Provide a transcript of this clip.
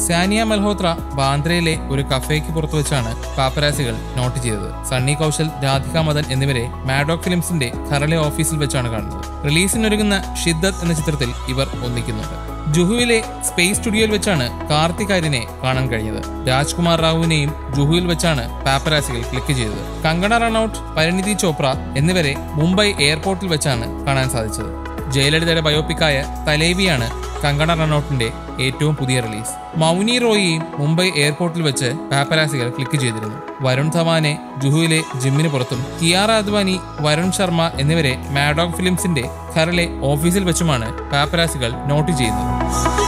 സാനിയ മൽഹോത്ര ബാന്ദ്രയിലെ ഒരു കഫേക്ക് പുറത്തു വെച്ചാണ് പാപ്പരാസികൾ നോട്ട് ചെയ്തത് സണ്ണി കൗശൽ രാധിക മദൻ എന്നിവരെ മാഡോക് ഫിലിംസിന്റെ ഖറലെ ഓഫീസിൽ വെച്ചാണ് കാണുന്നത് റിലീസിനൊരുങ്ങുന്ന ഷിദ്ദത്ത് എന്ന ചിത്രത്തിൽ ഇവർ ഒന്നിക്കുന്നുണ്ട് ജുഹുവിലെ സ്പേസ് സ്റ്റുഡിയോയിൽ വെച്ചാണ് കാർത്തിക് ആര്യനെ കാണാൻ കഴിഞ്ഞത് രാജ്കുമാർ റാവുവിനെയും ജുഹുവിൽ വെച്ചാണ് പാപ്പരാസികൾ ക്ലിക്ക് ചെയ്തത് കങ്കണ റണൌട്ട് പരിണിതി ചോപ്ര എന്നിവരെ മുംബൈ എയർപോർട്ടിൽ വെച്ചാണ് കാണാൻ സാധിച്ചത് ജയലളിതയുടെ ബയോപിക്കായ തലേവിയാണ് കങ്കണ റണൌട്ടിന്റെ ഏറ്റവും പുതിയ റിലീസ് മൗനി റോയിയെയും മുംബൈ എയർപോർട്ടിൽ വെച്ച് പാപ്പരാസികൾ ക്ലിക്ക് ചെയ്തിരുന്നു വരുൺ ധവാനെ ജുഹുവിലെ ജിമ്മിന് പുറത്തും കിയാറ അദ്വാനി വരുൺ ശർമ്മ എന്നിവരെ മാഡോക് ഫിലിംസിന്റെ ഖറിലെ ഓഫീസിൽ വെച്ചുമാണ് പാപ്പരാസികൾ നോട്ട് ചെയ്യുന്നത്